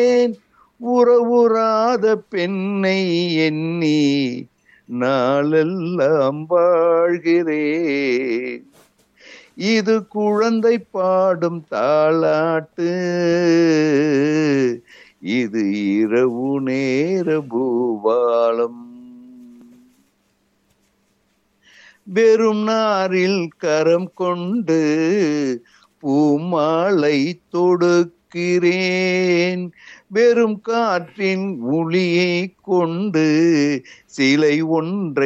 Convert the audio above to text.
உறவுறாத பெண்ணை எண்ணி நாளெல்லாம் வாழ்கிறேன் இது குழந்தை பாடும் தாளாட்டு இது இரவு நேர பூபாலம் வெறும் நாரில் கரம் கொண்டு பூமாலை தொடுக்கிறேன் வெறும் காற்றின் ஒளியை கொண்டு சிலை ஒன்றை